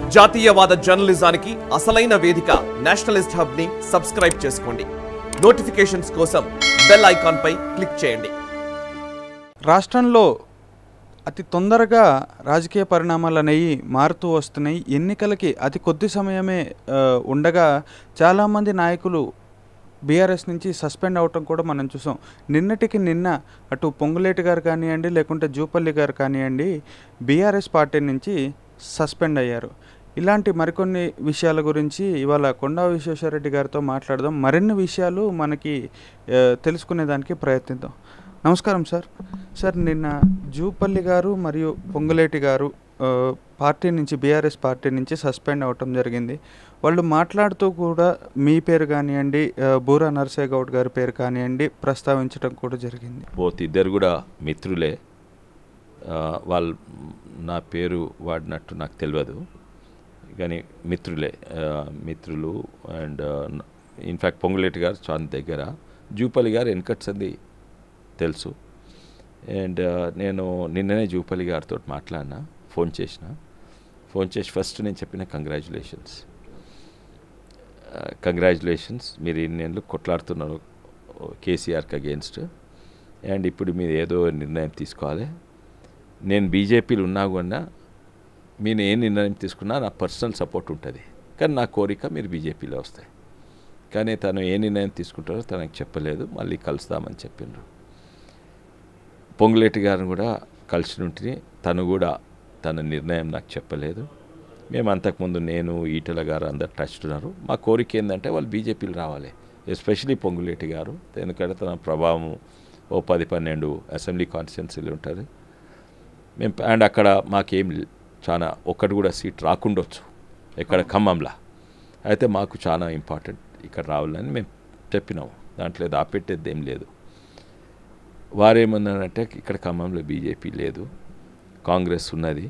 జాతీయవాద జర్నలిజానికి అసలైన వేదిక నేషనలిస్ట్ హబ్ ని సబ్స్క్రైబ్ చేసుకోండి నోటిఫికేషన్స్ కోసం బెల్ ఐకాన్ పై క్లిక్ చేయండి రాష్ట్రంలో అతి తొందరగా రాజకీయ పరిణామాలు అనేవి మారుతూ వస్తున్నాయి ఎన్నికలకి అతి కొద్ది సమయమే ఆ, ఉండగా చాలామంది నాయకులు బీఆర్ఎస్ నుంచి సస్పెండ్ అవటం కూడా మనం చూసాం నిన్నటికి నిన్న అటు పొంగులేటి గారు కానివ్వండి లేకుంటే జూపల్లి గారు కానివ్వండి బీఆర్ఎస్ పార్టీ నుంచి సస్పెండ్ అయ్యారు ఇలాంటి మరికొన్ని విషయాల గురించి ఇవాళ కొండా విశ్వేశ్వరరెడ్డి గారితో మాట్లాడదాం మరిన్ని విషయాలు మనకి ఆ, తెలుసుకునేదానికి ప్రయత్నిద్దాం నమస్కారం సార్ సార్ నిన్న జూపల్లి గారు మరియు పొంగులేటి గారు ఆ, పార్టీ నుంచి బీఆర్ఎస్ పార్టీ నుంచి సస్పెండ్ అవటం జరిగింది వాళ్ళు మాట్లాడుతూ కూడా మీ పేరు కానివ్వండి ఆ, బూరా నరసయ్య గౌడ్ గారి పేరు కానివ్వండి ప్రస్తావించడం కూడా జరిగింది బోత్ ఇద్దరు కూడా మిత్రులే ఆ, వాళ్ళు నా పేరు వాడినట్టు నాకు తెలియదు కానీ మిత్రులే ఆ, మిత్రులు అండ్ ఇన్ఫ్యాక్ట్ పొంగులేటి గారు చాలా దగ్గర జూపల్లి గారు వెనకట్ సంది తెలుసు అండ్ నేను నిన్ననే జూపల్లి గారితో మాట్లాడినా ఫోన్ చేసిన ఫోన్ చేసి ఫస్ట్ నేను చెప్పిన కంగ్రాచులేషన్స్ కంగ్రాచులేషన్స్ మీరు ఇన్నేళ్ళు కొట్లాడుతున్నారు కేసీఆర్కి అగేన్స్ట్ అండ్ ఇప్పుడు మీరు ఏదో నిర్ణయం తీసుకోవాలి నేను బీజేపీలో ఉన్నా కూడా మీరు ఏ నిర్ణయం తీసుకున్నా నా పర్సనల్ సపోర్ట్ ఉంటుంది కానీ నా కోరిక మీరు బీజేపీలో వస్తాయి కానీ తను ఏ నిర్ణయం తీసుకుంటారో తనకు చెప్పలేదు మళ్ళీ కలుస్తామని చెప్పిండ్రు పొంగులేటి గారిని కూడా కలిసి ఉంటే తను కూడా తన నిర్ణయం నాకు చెప్పలేదు మేము అంతకుముందు నేను ఈటల గారు అందరు టచ్ ఉన్నారు మా కోరిక ఏంటంటే వాళ్ళు బీజేపీలు రావాలి ఎస్పెషలీ పొంగులేటి గారు ఎందుకంటే తన ప్రభావం ఓ పది పన్నెండు అసెంబ్లీ కాన్స్టిట్యున్సీలు ఉంటుంది మేము అండ్ అక్కడ మాకేం చాలా ఒక్కటి కూడా సీట్ రాకుండొచ్చు ఇక్కడ ఖమ్మంలో అయితే మాకు చాలా ఇంపార్టెంట్ ఇక్కడ రావాలని మేము చెప్పినాము దాంట్లో దాపెట్టేది ఏం లేదు వారేమన్నారంటే ఇక్కడ ఖమ్మంలో బీజేపీ లేదు కాంగ్రెస్ ఉన్నది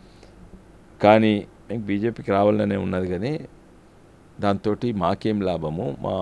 కానీ మీకు బీజేపీకి రావాలనే ఉన్నది కానీ దాంతో మాకేం లాభము మా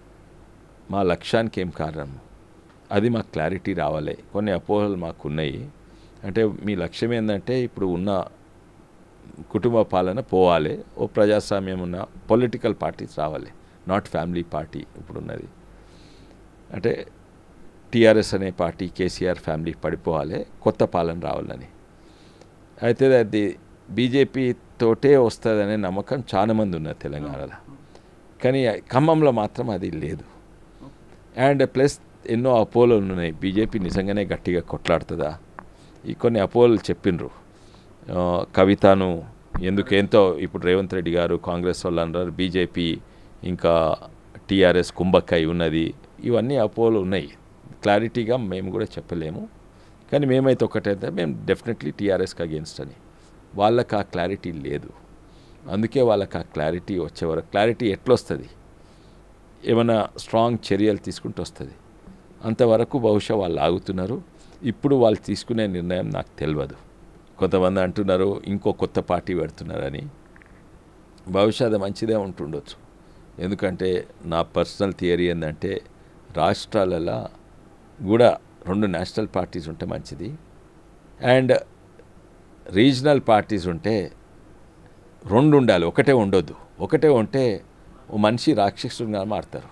మా లక్ష్యానికి ఏం కారణము అది మాకు క్లారిటీ రావాలి కొన్ని అపోహలు మాకు ఉన్నాయి అంటే మీ లక్ష్యం ఏంటంటే ఇప్పుడు ఉన్న కుటుంబ పాలన పోవాలి ఓ ప్రజాస్వామ్యం ఉన్న పొలిటికల్ పార్టీస్ రావాలి నాట్ ఫ్యామిలీ పార్టీ ఇప్పుడు ఉన్నది అంటే టీఆర్ఎస్ అనే పార్టీ కేసీఆర్ ఫ్యామిలీ పడిపోవాలి కొత్త పాలన రావాలని అయితే అది బీజేపీ తోటే వస్తుందనే నమ్మకం చాలా మంది ఉన్నారు తెలంగాణలో కానీ ఖమ్మంలో మాత్రం అది లేదు అండ్ ప్లస్ ఎన్నో అపోలో ఉన్నాయి బీజేపీ నిజంగానే గట్టిగా కొట్లాడుతుందా ఈ కొన్ని అపోలు చెప్పిండ్రు ఆ, కవితను ఎందుకు ఎంతో ఇప్పుడు రేవంత్ రెడ్డి గారు కాంగ్రెస్ వాళ్ళు అన్నారు బీజేపీ ఇంకా టీఆర్ఎస్ కుంభక్కై ఉన్నది ఇవన్నీ అపోలు ఉన్నాయి క్లారిటీగా మేము కూడా చెప్పలేము కానీ మేమైతే ఒకటైతే మేము డెఫినెట్లీ టీఆర్ఎస్కి అగేన్స్ట్ అని వాళ్ళకి ఆ క్లారిటీ లేదు అందుకే వాళ్ళకి ఆ క్లారిటీ వచ్చేవరకు క్లారిటీ ఎట్లొస్తుంది ఏమైనా స్ట్రాంగ్ చర్యలు తీసుకుంటూ వస్తుంది అంతవరకు బహుశా వాళ్ళు ఆగుతున్నారు ఇప్పుడు వాళ్ళు తీసుకునే నిర్ణయం నాకు తెలియదు కొంతమంది అంటున్నారు ఇంకో కొత్త పార్టీ పెడుతున్నారని బహుశా అది మంచిదే ఉంటుండొచ్చు ఎందుకంటే నా పర్సనల్ థియరీ ఏంటంటే రాష్ట్రాలలో కూడా రెండు నేషనల్ పార్టీస్ ఉంటే మంచిది అండ్ రీజనల్ పార్టీస్ ఉంటే రెండు ఉండాలి ఒకటే ఉండొద్దు ఒకటే ఉంటే ఓ మనిషి రాక్షసుడుగా మారుతారు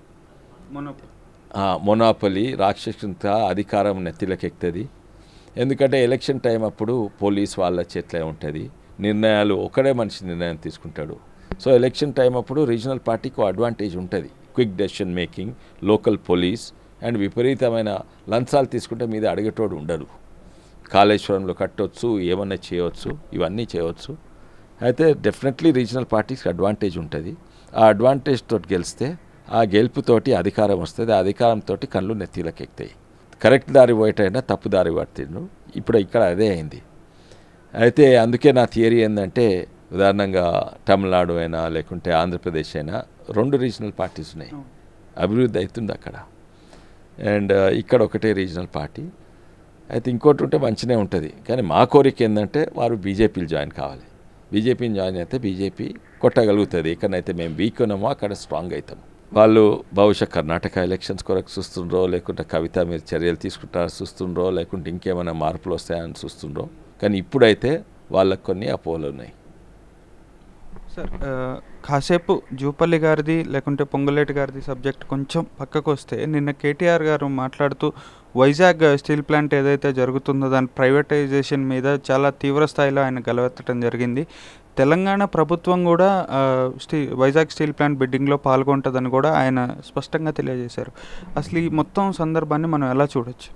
మొనాపలి రాక్షసునితో అధికారం నెత్తిలకెక్కుతుంది ఎందుకంటే ఎలక్షన్ టైం అప్పుడు పోలీస్ వాళ్ళ చేతిలో ఉంటుంది నిర్ణయాలు ఒకడే మనిషి నిర్ణయం తీసుకుంటాడు సో ఎలక్షన్ టైం అప్పుడు రీజనల్ పార్టీకి అడ్వాంటేజ్ ఉంటుంది quick decision making local police and విపరీతమైన లంచాలు తీసుకుంటే మీద అడిగేటోడు ఉండడు కాళేశ్వరంలో కట్టొచ్చు ఏమన్నా చేయవచ్చు ఇవన్నీ చేయవచ్చు అయితే డెఫినెట్లీ రీజనల్ పార్టీస్కి అడ్వాంటేజ్ ఉంటుంది ఆ అడ్వాంటేజ్ తోటి గెలిస్తే ఆ గెలుపుతోటి అధికారం వస్తుంది ఆ అధికారంతో కళ్ళు నెత్తిలకు ఎక్కుతాయి కరెక్ట్ దారి పోయేటైనా తప్పు దారి పడుతుండ్రు ఇప్పుడు ఇక్కడ అదే అయింది అయితే అందుకే నా థియరీ ఏంటంటే ఉదాహరణంగా తమిళనాడు అయినా లేకుంటే ఆంధ్రప్రదేశ్ అయినా రెండు రీజనల్ పార్టీస్ ఉన్నాయి అభివృద్ధి అవుతుంది అక్కడ అండ్ ఇక్కడ ఒకటే రీజనల్ పార్టీ అయితే ఇంకోటి ఉంటే మంచిగా ఉంటుంది కానీ మా కోరిక ఏంటంటే వారు బీజేపీలు జాయిన్ కావాలి బీజేపీని జాయిన్ అయితే బీజేపీ కొట్టగలుగుతుంది ఎక్కడైతే మేము వీక్ ఉన్నామో అక్కడ స్ట్రాంగ్ అవుతాం వాళ్ళు బహుశా కర్ణాటక ఎలక్షన్స్ కొరకు చూస్తుండ్రో లేకుంటే కవిత మీరు చర్యలు తీసుకుంటారా చూస్తుండ్రో లేకుంటే ఇంకేమైనా మార్పులు వస్తాయని చూస్తుండ్రో కానీ ఇప్పుడైతే వాళ్ళకు కొన్ని అపోహలు ఉన్నాయి సార్ ఆ, కాసేపు జూపల్లి గారిది లేకుంటే పొంగులేటి గారిది సబ్జెక్ట్ కొంచెం పక్కకు వస్తే నిన్న కేటీఆర్ గారు మాట్లాడుతూ వైజాగ్ స్టీల్ ప్లాంట్ ఏదైతే జరుగుతుందో దాని ప్రైవేటైజేషన్ మీద చాలా తీవ్ర స్థాయిలో ఆయన గలవెత్తడం జరిగింది తెలంగాణ ప్రభుత్వం కూడా ఆ, స్టీ వైజాగ్ స్టీల్ ప్లాంట్ బిడ్డింగ్లో పాల్గొంటుందని కూడా ఆయన స్పష్టంగా తెలియజేశారు అసలు ఈ మొత్తం సందర్భాన్ని మనం ఎలా చూడొచ్చు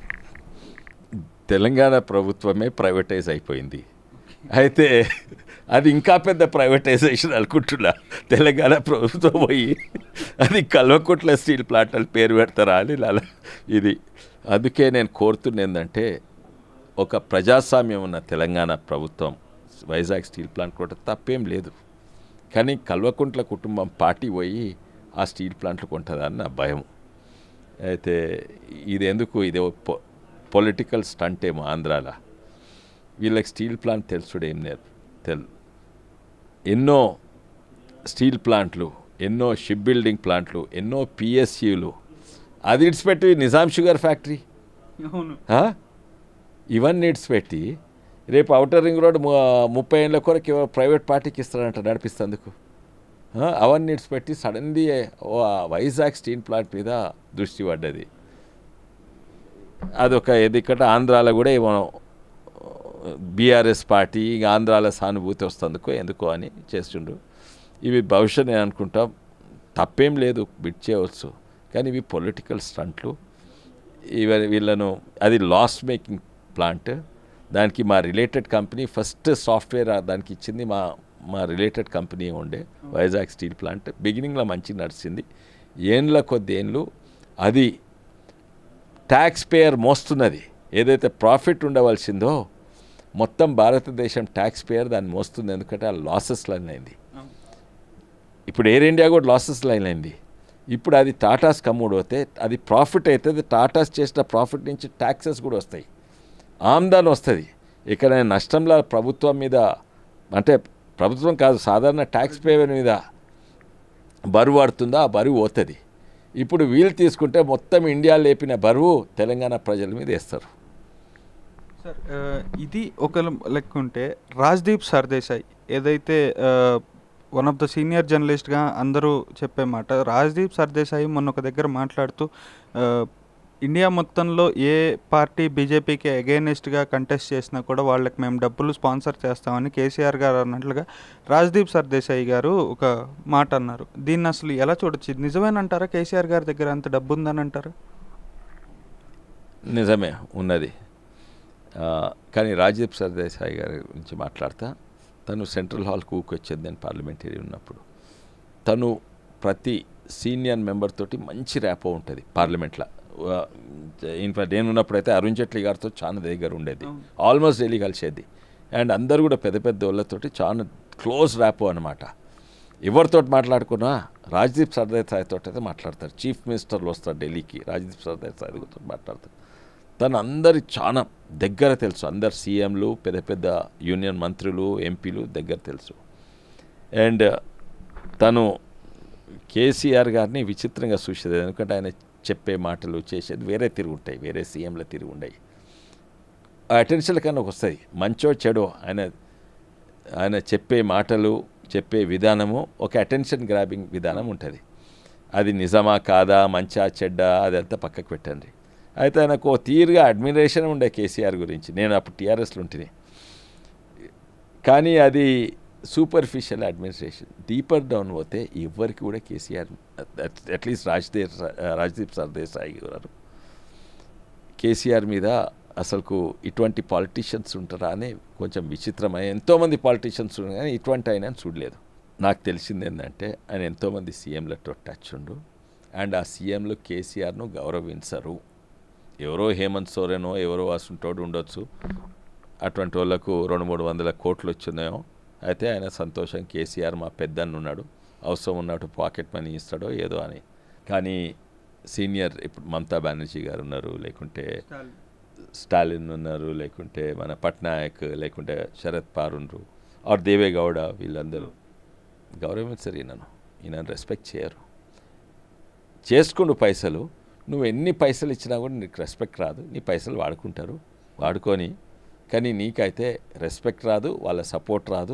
తెలంగాణ ప్రభుత్వమే ప్రైవేటైజ్ అయిపోయింది అయితే అది ఇంకా పెద్ద ప్రైవేటైజేషన్ అనుకుంటున్నా తెలంగాణ ప్రభుత్వం పోయి అది కల్వకుట్ల స్టీల్ ప్లాంట్ అని పేరు పెడతారా అని అలా ఇది అందుకే నేను కోరుతున్న ఏంటంటే ఒక ప్రజాస్వామ్యం ఉన్న తెలంగాణ ప్రభుత్వం వైజాగ్ స్టీల్ ప్లాంట్ కూడా తప్పేం లేదు కానీ కల్వకుంట్ల కుటుంబం పార్టీ పోయి ఆ స్టీల్ ప్లాంట్లు కొంటుందని నా భయం అయితే ఇది ఎందుకు ఇది పొలిటికల్ స్టంట్ ఏమో ఆంధ్రాలో వీళ్ళకి స్టీల్ ప్లాంట్ తెలుసుడు ఏం నేర్ తెల్ ఎన్నో స్టీల్ ప్లాంట్లు ఎన్నో షిప్ బిల్డింగ్ ప్లాంట్లు ఎన్నో పిఎస్యులు అది ఇడిచిపెట్టి నిజాం షుగర్ ఫ్యాక్టరీ అవును ఆ? ఇవన్నీ ఇడిచిపెట్టి రేపు అవుటర్ రింగ్ రోడ్ ము- ముప్పై ఏళ్ళ కొరకు ఎవరో ప్రైవేట్ పార్టీకి ఇస్తారంట నడిపిస్తందుకు ఆ? అవన్నీ ఇడిచిపెట్టి సడన్లీ ఓ ఆ వైజాగ్ స్టీల్ ప్లాంట్ మీద దృష్టి పడ్డది అదొక ఎందుకంటే ఆంధ్రాలో కూడా ఏమో బీఆర్ఎస్ పార్టీ ఇంకా ఆంధ్రాలో సానుభూతి వస్తుందుకో ఎందుకో అని చేస్తుండ్రు ఇవి భవిష్యత్ నేను అనుకుంటా తప్పేం లేదు బిట్ చేయవచ్చు కానీ ఇవి పొలిటికల్ స్టంట్లు ఇవ వీళ్ళను అది లాస్ మేకింగ్ ప్లాంట్ దానికి మా రిలేటెడ్ కంపెనీ ఫస్ట్ సాఫ్ట్వేర్ దానికి ఇచ్చింది మా మా రిలేటెడ్ కంపెనీ ఉండే వైజాగ్ స్టీల్ ప్లాంట్ బిగినింగ్లో మంచిగా నడిచింది ఏండ్ల కొద్ది ఏండ్లు అది ట్యాక్స్ పేయర్ మోస్తున్నది ఏదైతే ప్రాఫిట్ ఉండవలసిందో మొత్తం భారతదేశం ట్యాక్స్ పేయర్ దాన్ని మోస్తుంది ఎందుకంటే ఆ లాసెస్ లైన్ అయింది ఇప్పుడు ఎయిర్ ఇండియా కూడా లాసెస్ లైన్ అయింది ఇప్పుడు అది టాటాస్ కమ్ముడు అవుతే అది ప్రాఫిట్ అవుతుంది టాటాస్ చేసిన ప్రాఫిట్ నుంచి ట్యాక్సెస్ కూడా వస్తాయి ఆమ్దాన్ వస్తుంది ఇక్కడ నష్టంలో ప్రభుత్వం మీద అంటే ప్రభుత్వం కాదు సాధారణ ట్యాక్స్ పేయర్ మీద బరువు పడుతుందో ఆ బరువు పోతుంది ఇప్పుడు వీళ్ళు తీసుకుంటే మొత్తం ఇండియా లేపిన బరువు తెలంగాణ ప్రజల మీద వేస్తారు సార్ ఆ, ఇది ఒక లెక్క ఉంటే రాజ్దీప్ సర్దేశాయ్ ఏదైతే వన్ ఆఫ్ ద సీనియర్ జర్నలిస్ట్గా అందరూ చెప్పే మాట రాజ్దీప్ సర్దేశాయి మొన్న ఒక దగ్గర మాట్లాడుతూ ఆ, ఇండియా మొత్తంలో ఏ పార్టీ బీజేపీకి అగైనెస్ట్గా కంటెస్ట్ చేసినా కూడా వాళ్ళకి మేము డబ్బులు స్పాన్సర్ చేస్తామని కేసీఆర్ గారు అన్నట్లుగా రాజ్దీప్ సర్దేశాయి గారు ఒక మాట అన్నారు దీన్ని అసలు ఎలా చూడొచ్చు ఇది నిజమేనంటారా కేసీఆర్ గారి దగ్గర అంత డబ్బు ఉందని అంటారా నిజమే ఉన్నది ఆ, కానీ రాజీవ్ సర్దేశాయి గారి గురించి మాట్లాడతా తను సెంట్రల్ హాల్కి ఊకొచ్చేది నేను పార్లమెంటరీ ఉన్నప్పుడు తను ప్రతి సీనియర్ మెంబర్ తోటి మంచి ర్యాపో ఉంటుంది పార్లమెంట్లో ఇన్ఫాక్ట్ నేను ఉన్నప్పుడైతే అరుణ్ జైట్లీ గారితో చాలా దగ్గర ఉండేది అవును. ఆల్మోస్ట్ డైలీ కలిసేది అండ్ అందరు కూడా పెద్ద పెద్ద వాళ్ళతోటి చాలా క్లోజ్ ర్యాపో అనమాట ఎవరితో మాట్లాడుకున్నా రాజ్దీప్ సర్దేశాయ్ తోటి అయితే మాట్లాడతారు చీఫ్ మినిస్టర్లు వస్తారు ఢిల్లీకి రాజ్దీప్ సర్దేశాయ్ తోటి మాట్లాడతారు తను అందరి చాలా దగ్గర తెలుసు అందరు సీఎంలు పెద్ద పెద్ద యూనియన్ మంత్రులు ఎంపీలు దగ్గర తెలుసు అండ్ తను కేసీఆర్ గారిని విచిత్రంగా చూసేది ఎందుకంటే ఆయన చెప్పే మాటలు చేసేది వేరే తిరుగుంటాయి వేరే సీఎంల తిరుగుండాయి ఆ అటెన్షన్ కన్నా వస్తాయి మంచో చెడో ఆయన ఆయన చెప్పే మాటలు చెప్పే విధానము ఒక అటెన్షన్ గ్రాబింగ్ విధానం ఉంటుంది అది నిజమా కాదా మంచా చెడ్డా అదంతా పక్కకు పెట్టండి అయితే ఆయనకు ఓ తీరుగా అడ్మిరేషన్ ఉండే కేసీఆర్ గురించి నేను అప్పుడు టీఆర్ఎస్లో ఉంటిని కానీ అది సూపర్ఫిషియల్ అడ్మినిస్ట్రేషన్ డీపర్ డౌన్ పోతే ఎవరికి కూడా కేసీఆర్ అట్లీస్ట్ రాజ్దేవ్ రాజ్దీప్ సర్దేశాయి గారు కేసీఆర్ మీద అసలుకు ఇటువంటి పాలిటీషియన్స్ ఉంటారా అని కొంచెం విచిత్రమై ఎంతోమంది పాలిటీషియన్స్ ఉన్నారు కానీ ఇటువంటి ఆయన చూడలేదు నాకు తెలిసింది ఏంటంటే ఆయన ఎంతోమంది సీఎంలతో టచ్ ఉండు అండ్ ఆ సీఎంలు కేసీఆర్ను గౌరవించరు ఎవరో హేమంత్ సోరెనో ఎవరో అసుంటోడు ఉండొచ్చు అటువంటి వాళ్ళకు రెండు మూడు వందల కోట్లు వచ్చినాయో అయితే ఆయన సంతోషం కేసీఆర్ మా పెద్దన్న ఉన్నాడు అవసరం ఉన్నట్టు పాకెట్ మనీ ఇస్తాడో ఏదో అని కానీ సీనియర్ ఇప్పుడు మమతా బెనర్జీ గారు ఉన్నారు లేకుంటే స్టాలిన్ ఉన్నారు లేకుంటే మన పట్నాయక్ లేకుంటే శరద్ పవార్ ఉన్నారు ఆర్ దేవేగౌడ వీళ్ళందరూ గౌరవించరు ఈయనను ఈయనను రెస్పెక్ట్ చేయరు చేసుకుండు పైసలు నువ్వు ఎన్ని పైసలు ఇచ్చినా కూడా నీకు రెస్పెక్ట్ రాదు నీ పైసలు వాడుకుంటారు వాడుకొని కానీ నీకైతే రెస్పెక్ట్ రాదు వాళ్ళ సపోర్ట్ రాదు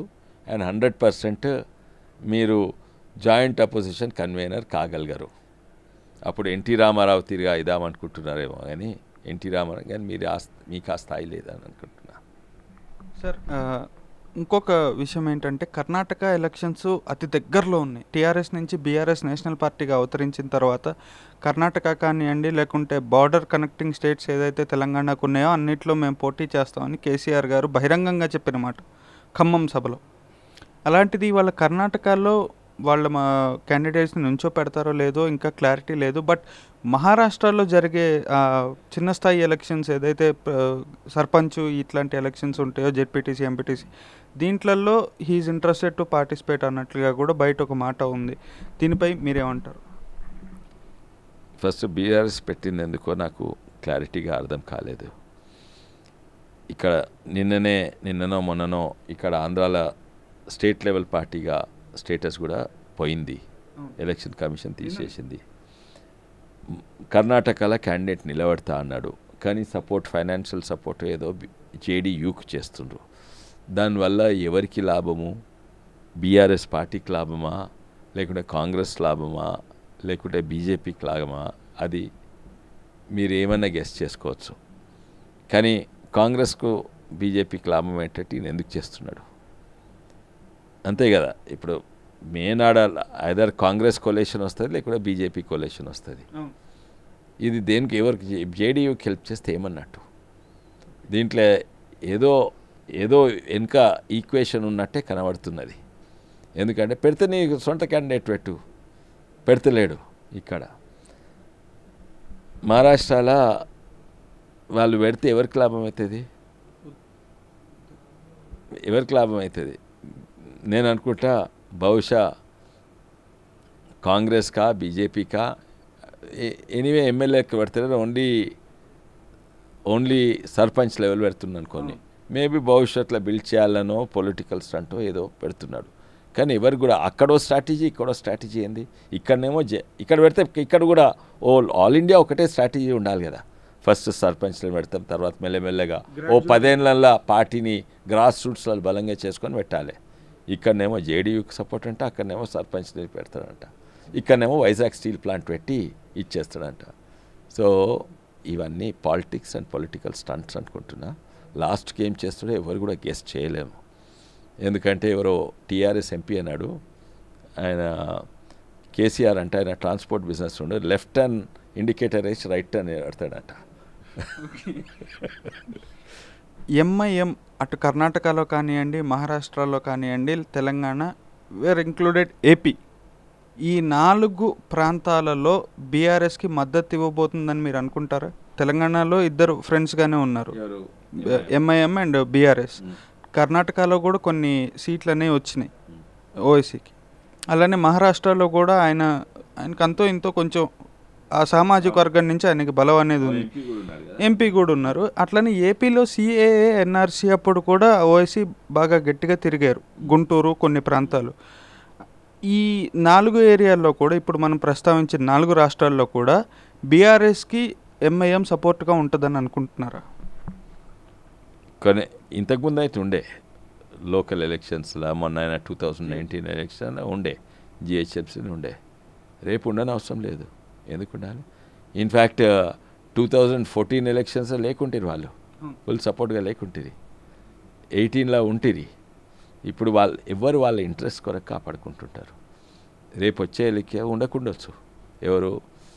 అండ్ హండ్రెడ్ పర్సెంట్ మీరు జాయింట్ అపోజిషన్ కన్వీనర్ కాగలిగారు అప్పుడు ఎన్టీ రామారావు తిరిగా ఇదామనుకుంటున్నారేమో కానీ ఎన్టీ రామారావు కానీ మీరు ఆ మీకు ఆ స్థాయి లేదని అనుకుంటున్నా సార్ ఆ, ఇంకొక విషయం ఏంటంటే కర్ణాటక ఎలక్షన్స్ అతి దగ్గరలో ఉన్నాయి టీఆర్ఎస్ నుంచి బీఆర్ఎస్ నేషనల్ పార్టీగా అవతరించిన తర్వాత కర్ణాటక కానివ్వండి లేకుంటే బార్డర్ కనెక్టింగ్ స్టేట్స్ ఏదైతే తెలంగాణకు ఉన్నాయో అన్నిట్లో మేము పోటీ చేస్తామని కేసీఆర్ గారు బహిరంగంగా చెప్పిన మాట ఖమ్మం సభలో అలాంటిది వాళ్ళ కర్ణాటకలో వాళ్ళ మా క్యాండిడేట్స్ని నుంచో పెడతారో లేదో ఇంకా క్లారిటీ లేదు బట్ మహారాష్ట్రలో జరిగే ఆ, చిన్న స్థాయి ఎలక్షన్స్ ఏదైతే ఆ, సర్పంచ్ ఇట్లాంటి ఎలక్షన్స్ ఉంటాయో జెడ్పీటీసీ ఎంపీటీసీ దీంట్లలో హీఈస్ ఇంట్రెస్టెడ్ టు పార్టిసిపేట్ అన్నట్లుగా కూడా బయట ఒక మాట ఉంది దీనిపై మీరేమంటారు ఫస్ట్ బీఆర్ఎస్ పెట్టినందుకో నాకు క్లారిటీగా అర్థం కాలేదు ఇక్కడ నిన్ననే నిన్ననో మొన్ననో ఇక్కడ ఆంధ్రాల స్టేట్ లెవెల్ పార్టీగా స్టేటస్ కూడా పోయింది ఎలక్షన్ కమిషన్ తీసేసింది మ్, కర్ణాటకలో క్యాండిడేట్ నిలబడతా అన్నాడు కానీ సపోర్ట్ ఫైనాన్షియల్ సపోర్ట్ ఏదో జేడీయూకి చేస్తుండ్రు దానివల్ల ఎవరికి లాభము బీఆర్ఎస్ పార్టీకి లాభమా లేకుంటే కాంగ్రెస్ లాభమా లేకుంటే బీజేపీకి లాభమా అది మీరు ఏమన్నా గెస్ట్ చేసుకోవచ్చు కానీ కాంగ్రెస్కు బీజేపీకి లాభం ఏంటంటే ఈయన ఎందుకు చేస్తున్నాడు అంతే కదా ఇప్పుడు మెయిన్ ఆడ ఐదర్ కాంగ్రెస్ కొలేషన్ వస్తుంది లేకుంటే బీజేపీ కొలేషన్ వస్తుంది ఇది దేనికి ఎవరికి జేడీయూకి హెల్ప్ చేస్తే ఏమన్నట్టు దీంట్లో ఏదో ఏదో వెనుక ఈక్వేషన్ ఉన్నట్టే కనబడుతున్నది ఎందుకంటే పెడితే నీ సొంత క్యాండిడేట్ పెట్టు పెడతలేడు ఇక్కడ మహారాష్ట్రలో వాళ్ళు పెడితే ఎవరికి లాభం అవుతుంది ఎవరికి లాభం అవుతుంది నేను అనుకుంటా బహుశా కాంగ్రెస్కా బీజేపీకా ఎనీవే ఎమ్మెల్యేకి పెడతారు ఓన్లీ ఓన్లీ సర్పంచ్ లెవెల్ పెడుతున్నాను కొన్ని మేబీ భవిష్యత్తులో బిల్డ్ చేయాలనో పొలిటికల్ స్టంటో ఏదో పెడుతున్నాడు కానీ ఎవరు కూడా అక్కడో స్ట్రాటజీ ఇక్కడో స్ట్రాటజీ ఏంది ఇక్కడనేమో జే ఇక్కడ పెడితే ఇక్కడ కూడా ఓ ఆల్ ఇండియా ఒకటే స్ట్రాటజీ ఉండాలి కదా ఫస్ట్ సర్పంచ్లు పెడతాం తర్వాత మెల్లమెల్లగా ఓ పదేళ్ళల్లో పార్టీని గ్రాస్ రూట్స్లో బలంగా చేసుకొని పెట్టాలి ఇక్కడనేమో జేడీయూకి సపోర్ట్ అంట అక్కడనేమో సర్పంచ్ పెడతాడంట ఇక్కడనేమో వైజాగ్ స్టీల్ ప్లాంట్ పెట్టి ఇచ్చేస్తాడంట సో ఇవన్నీ పాలిటిక్స్ అండ్ పొలిటికల్ స్టంట్స్ అనుకుంటున్నా లాస్ట్కి ఏం చేస్తాడో ఎవరు కూడా గెస్ట్ చేయలేము ఎందుకంటే ఎవరో టీఆర్ఎస్ ఎంపీ అన్నాడు ఆయన కేసీఆర్ అంటే ఆయన ట్రాన్స్పోర్ట్ బిజినెస్ ఉండే లెఫ్ట్ అండ్ ఇండికేటర్ వేసి రైట్ అని పెడతాడట ఎంఐఎం అటు కర్ణాటకలో కానివ్వండి మహారాష్ట్రలో కానివ్వండి తెలంగాణ వేర్ ఇంక్లూడెడ్ ఏపీ ఈ నాలుగు ప్రాంతాలలో బీఆర్ఎస్కి మద్దతు ఇవ్వబోతుందని మీరు అనుకుంటారా తెలంగాణలో ఇద్దరు ఫ్రెండ్స్గానే ఉన్నారు ఎంఐఎం అండ్ బీఆర్ఎస్ కర్ణాటకలో కూడా కొన్ని సీట్లు అనేవి వచ్చినాయి ఓఎస్సీకి అలానే మహారాష్ట్రలో కూడా ఆయన ఆయనకు అంతో ఇంతో కొంచెం ఆ సామాజిక వర్గం నుంచి ఆయనకి బలం అనేది ఉంది ఎంపీ కూడా ఉన్నారు అట్లనే ఏపీలో సిఏఏ ఎన్ఆర్సీ అప్పుడు కూడా ఓఎస్సీ బాగా గట్టిగా తిరిగారు గుంటూరు కొన్ని ప్రాంతాలు ఈ నాలుగు ఏరియాల్లో కూడా ఇప్పుడు మనం ప్రస్తావించిన నాలుగు రాష్ట్రాల్లో కూడా బీఆర్ఎస్కి ఎంఐఎం సపోర్ట్గా ఉంటుందని అనుకుంటున్నారా కానీ ఇంతకుముందు అయితే ఉండే లోకల్ ఎలక్షన్స్లో మొన్న అయినా టూ థౌజండ్ నైన్టీన్ ఎలక్షన్ ఉండే జిహెచ్ఎంసీని ఉండే రేపు ఉండని అవసరం లేదు ఎందుకు ఉండాలి in fact two thousand fourteen elections లేకుంటారు వాళ్ళు ఫుల్ సపోర్ట్గా లేకుంటుంది ఎయిటీన్లో ఉంటుంది ఇప్పుడు వాళ్ళు ఎవరు వాళ్ళ ఇంట్రెస్ట్ కొరకు కాపాడుకుంటుంటారు రేపు వచ్చే ఎలికే ఉండకుండొచ్చు ఎవరు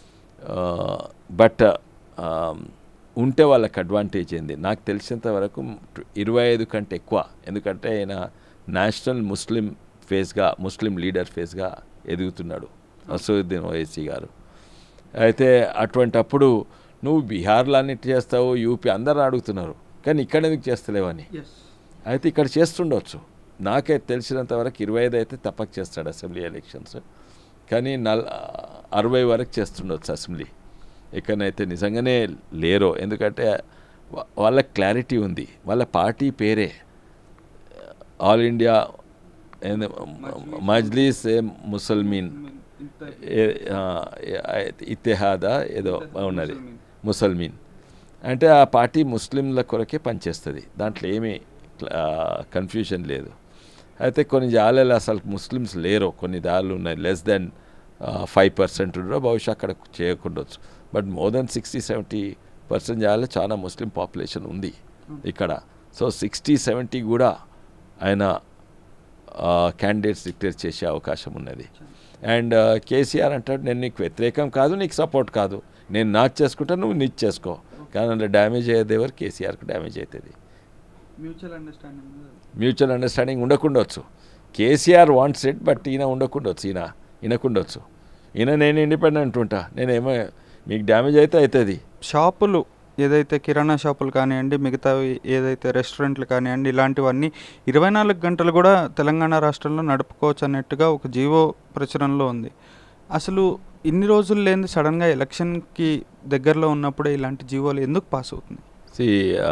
బట్ ఉంటే వాళ్ళకి అడ్వాంటేజ్ ఏంది నాకు తెలిసినంత వరకు ఇరవై ఐదు కంటే ఎక్కువ ఎందుకంటే ఆయన నేషనల్ ముస్లిం ఫేస్గా ముస్లిం లీడర్ ఫేస్గా ఎదుగుతున్నాడు అసదుద్దీన్ ఓవైసీ గారు అయితే అటువంటప్పుడు నువ్వు బీహార్లో అన్నిటి చేస్తావు యూపీ అందరూ అడుగుతున్నారు కానీ ఇక్కడ ఎందుకు చేస్తలేవని అయితే ఇక్కడ చేస్తుండొచ్చు నాకే తెలిసినంత వరకు ఇరవై ఐదు అయితే తప్పక చేస్తాడు అసెంబ్లీ ఎలక్షన్స్ కానీ నల్ అరవై వరకు చేస్తుండొచ్చు అసెంబ్లీ ఎక్కడైతే నిజంగానే లేరో ఎందుకంటే వా- వాళ్ళకి క్లారిటీ ఉంది వాళ్ళ పార్టీ పేరే ఆల్ ఇండియా ఏంది, మజ్లీస్ ఏ ముసల్మీన్ ఏ- ఆ, ఏ- ఇత్తెహాదా ఏదో ఉన్నది ముసల్మీన్ అంటే ఆ పార్టీ ముస్లింల కొరకే పనిచేస్తుంది దాంట్లో ఏమీ కన్ఫ్యూజన్ లేదు అయితే కొన్ని జాలలో అసలు ముస్లిమ్స్ లేరు కొన్ని దారులు ఉన్నాయి లెస్ దెన్ ఫైవ్ పర్సెంట్ ఉండరో బహుశా అక్కడ చేయకుండొచ్చు but more than sixty seventy percent జాలలో చాలా ముస్లిం పాపులేషన్ ఉంది ఇక్కడ సో సిక్స్టీ సెవెంటీ కూడా ఆయన క్యాండిడేట్స్ డిక్లేర్ చేసే అవకాశం ఉన్నది అండ్ కేసీఆర్ అంటాడు నేను నీకు వ్యతిరేకం కాదు నీకు సపోర్ట్ కాదు నేను నాది చేసుకుంటా నువ్వు నీది చేసుకో కానీ అందులో డ్యామేజ్ అయ్యేది ఎవరు కేసీఆర్కి డ్యామేజ్ అవుతుంది మ్యూచువల్ అండర్స్టాండింగ్ మ్యూచువల్ అండర్స్టాండింగ్ ఉండకుండొచ్చు కేసీఆర్ వాంట్స్ ఇట్ బట్ ఈయన ఉండకుండొచ్చు ఈయన ఈయనకుండొచ్చు ఈయన నేను ఇండిపెండెంట్ ఉంటా నేనేమో మీకు డ్యామేజ్ అయితే అవుతుంది షాపులు ఏదైతే కిరాణా షాపులు కానివ్వండి మిగతావి ఏదైతే రెస్టారెంట్లు కానివ్వండి ఇలాంటివన్నీ ఇరవై నాలుగు గంటలు కూడా తెలంగాణ రాష్ట్రంలో నడుపుకోవచ్చు అన్నట్టుగా ఒక జీవో ప్రచురణలో ఉంది అసలు ఇన్ని రోజులు లేని సడన్గా ఎలక్షన్కి దగ్గరలో ఉన్నప్పుడే ఇలాంటి జీవోలు ఎందుకు పాస్ అవుతుంది C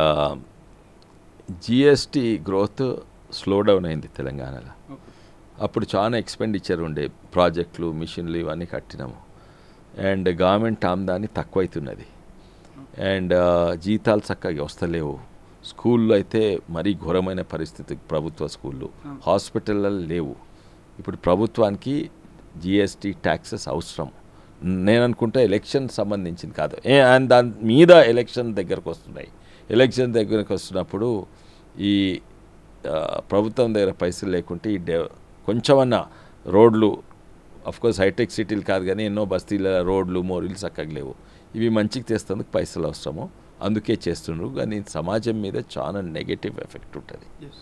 GST growth slow down అయింది తెలంగాణలో అప్పుడు చాలా ఎక్స్పెండిచర్ ఉండే ప్రాజెక్టులు మిషన్లు ఇవన్నీ కట్టినాము అండ్ గవర్నమెంట్ ఆమ్దాని తక్కువైతున్నది అండ్ జీతాలు చక్కగా వస్తలేవు స్కూల్లో అయితే మరీ ఘోరమైన పరిస్థితి ప్రభుత్వ స్కూళ్ళు హాస్పిటల్లో లేవు ఇప్పుడు ప్రభుత్వానికి జిఎస్టీ ట్యాక్సెస్ అవసరం నేను అనుకుంటా ఎలక్షన్ సంబంధించింది కాదు ఏ అండ్ దాని మీద ఎలక్షన్ దగ్గరకు వస్తున్నాయి ఎలక్షన్ దగ్గరకు వస్తున్నప్పుడు ఈ ఆ, ప్రభుత్వం దగ్గర పైసలు లేకుంటే ఈ డే కొంచెమన్నా రోడ్లు కోర్స్ హైటెక్ సిటీలు కాదు కానీ ఎన్నో బస్తీల రోడ్లు మోరీలు చక్కగా లేవు ఇవి మంచికి తెస్తేందుకు పైసలు అవసరము అందుకే చేస్తుండ్రు కానీ సమాజం మీద చాలా నెగటివ్ ఎఫెక్ట్ ఉంటుంది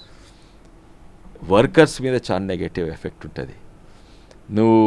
వర్కర్స్ మీద చాలా నెగటివ్ ఎఫెక్ట్ ఉంటుంది నువ్వు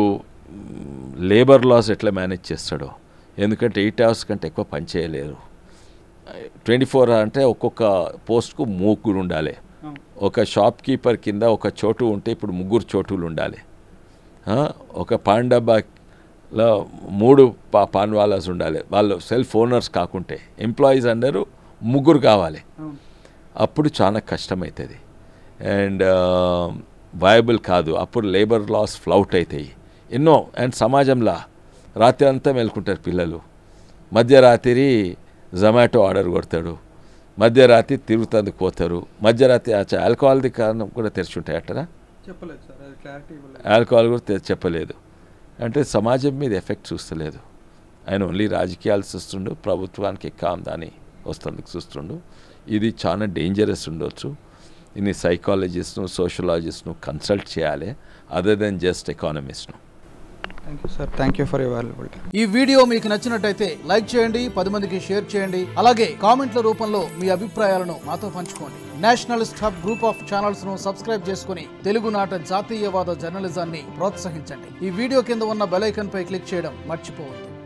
లేబర్ లాస్ ఎట్లా మేనేజ్ చేస్తాడో ఎందుకంటే ఎయిట్ అవర్స్ కంటే ఎక్కువ పని చేయలేరు ట్వంటీ ఫోర్ అంటే ఒక్కొక్క పోస్ట్కు ముగ్గురు ఉండాలి ఒక షాప్ కీపర్ కింద ఒక చోటు ఉంటే ఇప్పుడు ముగ్గురు చోటులు ఉండాలి ఆ, ఒక పాన్ డబ్బాలో మూడు పా పాన్ వాలాస్ ఉండాలి వాళ్ళు సెల్ఫ్ ఓనర్స్ కాకుంటే ఎంప్లాయీస్ అందరూ ముగ్గురు కావాలి అప్పుడు చాలా కష్టమవుతుంది అండ్ వయబుల్ కాదు అప్పుడు లేబర్ లాస్ ఫ్లౌట్ అవుతాయి ఎన్నో అండ్ సమాజంలో రాత్రి అంతా మేల్కుంటారు పిల్లలు మధ్యరాత్రి జొమాటో ఆర్డర్ కొడతాడు మధ్యరాత్రి తిరుగుతందుకు పోతారు మధ్యరాత్రి అచ్చా ఆల్కహాల్ది కారణం కూడా తెరిచి ఉంటాయి అట్టనా చెప్పలేదు సార్ అది క్లారిటీ ఇవ్వలేదు ఆల్కహాల్ కూడా తె- చెప్పలేదు అంటే సమాజం మీద ఎఫెక్ట్ చూస్తలేదు ఆయన ఓన్లీ రాజకీయాలు చూస్తుండు ప్రభుత్వానికి ఎక్కువ ఆమ్దాని వస్తుంది చూస్తుండు ఇది చాలా డేంజరస్ ఉండొచ్చు ఇన్ని సైకాలజిస్ట్ను సోషలాజిస్ట్ను కన్సల్ట్ చేయాలి అదర్ దెన్ జస్ట్ ఎకానమిస్ట్ను thank you sir thank you for your valuable time ఈ వీడియో మీకు నచ్చినట్టయితే లైక్ చేయండి పది మందికి షేర్ చేయండి అలాగే కామెంట్ల రూపంలో మీ అభిప్రాయాలను మాతో పంచుకోండి nationalist hub group of channels ను సబ్స్క్రైబ్ చేసుకుని తెలుగునాట జాతీయవాద జర్నలిజాన్ని ప్రోత్సహించండి ఈ వీడియో కింద ఉన్న బెల్ ఐకాన్ పై క్లిక్ చేయడం మర్చిపోవద్దు